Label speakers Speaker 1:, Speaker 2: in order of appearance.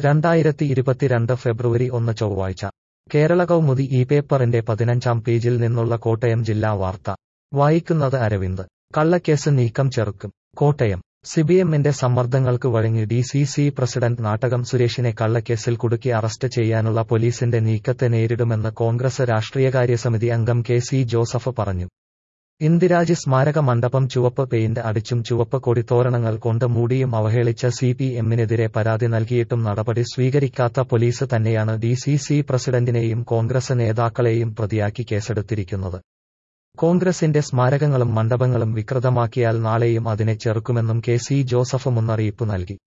Speaker 1: രണ്ടായിരത്തി ഇരുപത്തിരണ്ട് ഫെബ്രുവരി ഒന്ന് ചൊവ്വാഴ്ച കേരള കൗമുദി ഈ പേപ്പറിന്റെ പതിനഞ്ചാം പേജിൽ നിന്നുള്ള കോട്ടയം ജില്ലാ വാർത്ത വായിക്കുന്നത് അരവിന്ദ് കള്ളക്കേസ് നീക്കം ചെറുക്കും കോട്ടയം സിബിഎമ്മിന്റെ സമ്മർദ്ദങ്ങൾക്ക് വഴങ്ങി D C C president Nattakam സുരേഷിനെ കള്ളക്കേസിൽ കുടുക്കി അറസ്റ്റ് ചെയ്യാനുള്ള പോലീസിന്റെ നീക്കത്തെ നേരിടുമെന്ന് കോൺഗ്രസ് രാഷ്ട്രീയകാര്യസമിതി അംഗം കെ സി ജോസഫ് പറഞ്ഞു ഇന്ദിരാജി സ്മാരക മണ്ഡപം ചുവപ്പ് പെയിന്റ് അടിച്ചും ചുവപ്പ് കൊടിത്തോരണങ്ങൾ കൊണ്ട് മൂടിയും അവഹേളിച്ച സി പി എമ്മിനെതിരെ പരാതി നൽകിയിട്ടും നടപടി സ്വീകരിക്കാത്ത പോലീസ് തന്നെയാണ് ഡി സി സി പ്രസിഡന്റിനെയും കോൺഗ്രസ് നേതാക്കളെയും പ്രതിയാക്കി കേസെടുത്തിരിക്കുന്നത് കോൺഗ്രസിന്റെ സ്മാരകങ്ങളും മണ്ഡപങ്ങളും വികൃതമാക്കിയാൽ നാളെയും അതിനെ ചെറുക്കുമെന്നും കെ സി ജോസഫ് മുന്നറിയിപ്പ് നൽകി